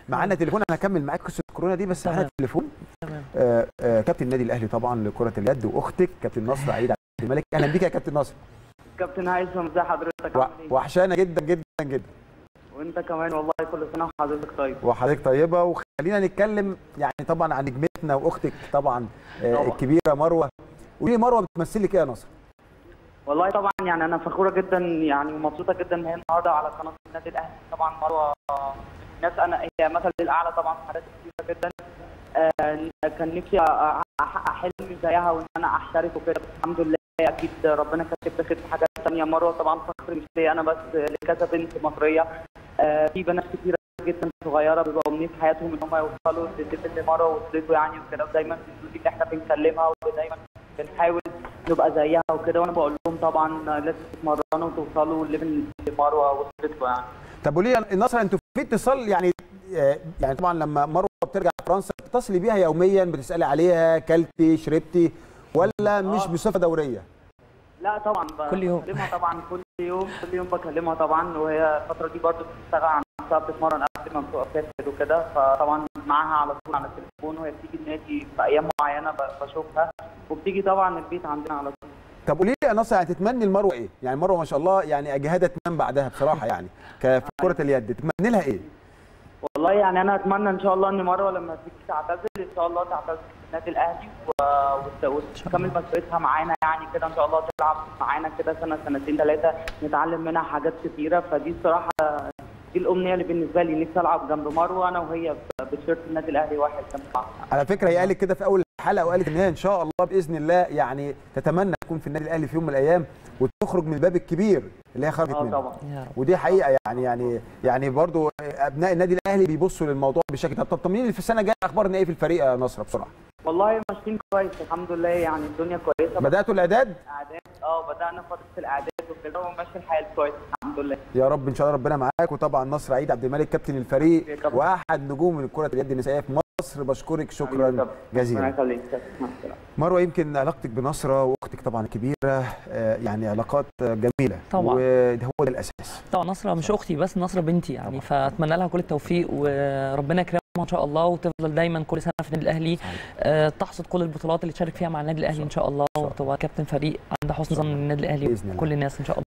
معانا تليفون انا هكمل معاك قصه كورونا دي بس معانا تمام. تليفون تمام آه آه كابتن النادي الاهلي طبعا لكره اليد واختك كابتن نصر عيد عبد الملك اهلا بيك يا كابتن نصر كابتن هيثم ازي حضرتك و- عامل ايه؟ وحشانا جدا جدا جدا وانت كمان والله كل سنه وحضرتك طيب وحضرتك طيبه وخلينا نتكلم يعني طبعا عن نجمتنا واختك طبعا آه طبعا. الكبيره مروه قولي لي مروه بتمثل لك ايه يا نصر؟ والله طبعا يعني انا فخوره جدا يعني ومبسوطه جدا ان هي النهارده على قناه النادي الاهلي طبعا مروه ناس انا هي مثل للاعلى طبعا في حاجات كتيره جدا آه، كان نفسي أ- احقق حلمي زيها وان انا احترف وكده بس الحمد لله اكيد ربنا كاتب خير في حاجات ثانيه مروه طبعا فخر مش ليا انا بس لكذا بنت مصريه آه، في بنات كتيره جدا صغيره بيبقى امنيه في حياتهم ان هم يوصلوا للليفل اللي مروه وصلته يعني وكده ودايما في الفيديو اللي احنا بنكلمها ودايما بنحاول نبقى زيها وكده وانا بقول لهم طبعا لازم تتمرنوا وتوصلوا للليفل اللي مروه وصلت له يعني طب قولي لي يا نصر انتوا في اتصال يعني آه يعني طبعا لما مروه بترجع فرنسا بتتصلي بيها يوميا بتسالي عليها كلتي شربتي ولا مش آه. بصفه دوريه؟ لا طبعا ب- كل يوم. بكلمها طبعا كل يوم كل يوم بكلمها طبعا وهي الفتره دي برضو بتشتغل على نفسها بتتمرن قبل ما بتبقى بتسافر وكده فطبعا معاها على طول على التليفون وهي بتيجي النادي في ايام معينه ب- بشوفها وبتيجي طبعا البيت عندنا على طول طب قولي لي يا نصر يعني تتمني المروه ايه؟ يعني مروه ما شاء الله يعني اجهدت تنام بعدها بصراحه يعني ك- في كره اليد تتمني لها ايه؟ والله يعني انا اتمنى ان شاء الله ان مروه لما تيجي تعتزل ان شاء الله تعتزل في النادي الاهلي و- وت- وتكمل مسيرتها معانا يعني كده ان شاء الله تلعب معانا كده سنه سنتين ثلاثه نتعلم منها حاجات كتيره فدي الصراحه دي الامنيه اللي بالنسبه لي نفسي العب جنب مروه انا وهي بتيشيرت النادي الاهلي واحد جنب بعض على فكره هي قالت كده في اول الحلقه وقالت ان هي ان شاء الله باذن الله يعني تتمنى تكون في النادي الاهلي في يوم من الايام وتخرج من الباب الكبير اللي هي خرجت اه منه طبعا يا رب ودي حقيقه يعني يعني يعني برضو ابناء النادي الاهلي بيبصوا للموضوع بشكل طب طب طمنيني في السنه الجايه اخبار ايه في الفريق يا نصر بسرعه والله ماشيين كويس الحمد لله يعني الدنيا كويسه بداتوا الاعداد اعداد اه بدانا فتره الاعداد وكده وماشي الحال كويس الحمد لله يا رب ان شاء الله ربنا معاك وطبعا نصر عيد عبد الملك كابتن يا الفريق كابتن. واحد نجوم من كره اليد النسائيه في مصر بشكرك شكرا ربنا جزيلا يخليك مع السلامه مروه يمكن علاقتك بنصره واختك طبعا كبيره آه، يعني علاقات آه، جميله طبعا. وده هو ده الاساس طبعا نصرة مش اختي بس نصرة بنتي يعني فاتمنى لها كل التوفيق وربنا يكرمها ان شاء الله وتفضل دايما كل سنه في النادي الاهلي آه، تحصد كل البطولات اللي تشارك فيها مع النادي الاهلي ان شاء الله وتبقى كابتن فريق عند حسن ظن النادي الاهلي بإذن الله. وكل الناس ان شاء الله